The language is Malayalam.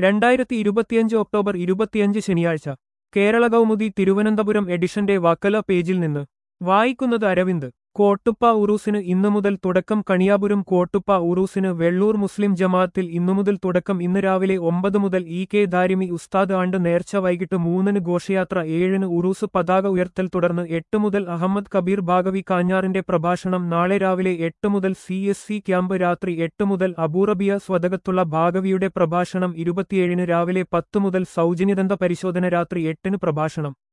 രണ്ടായിരത്തി ഇരുപത്തിയഞ്ച് ഒക്ടോബർ ഇരുപത്തിയഞ്ച് ശനിയാഴ്ച കേരള കൗമുദി തിരുവനന്തപുരം എഡിഷന്റെ വക്കല പേജിൽ നിന്ന് വായിക്കുന്നത് അരവിന്ദ് കോട്ടുപ്പ ഉറൂസിന് ഇന്നു മുതൽ തുടക്കം കണിയാപുരം കോട്ടുപ്പ ഉറൂസിന് വെള്ളൂർ മുസ്ലിം ജമാഅത്തിൽ ഇന്നുമുതൽ തുടക്കം ഇന്ന് രാവിലെ ഒമ്പത് മുതൽ ഇ കെ ദാരിമി ഉസ്താദ് ആണ്ട് നേർച്ച വൈകിട്ട് മൂന്നിന് ഘോഷയാത്ര ഏഴിന് ഉറൂസ് പതാക ഉയർത്തൽ തുടർന്ന് എട്ട് മുതൽ അഹമ്മദ് കബീർ ഭാഗവി കാഞ്ഞാറിന്റെ പ്രഭാഷണം നാളെ രാവിലെ എട്ട് മുതൽ സി എസ് സി ക്യാമ്പ് രാത്രി എട്ട് മുതൽ അബൂറബിയ സ്വതകത്തുള്ള ഭാഗവിയുടെ പ്രഭാഷണം ഇരുപത്തിയേഴിന് രാവിലെ പത്ത് മുതൽ സൗജന്യദന്ത പരിശോധന രാത്രി എട്ടിന് പ്രഭാഷണം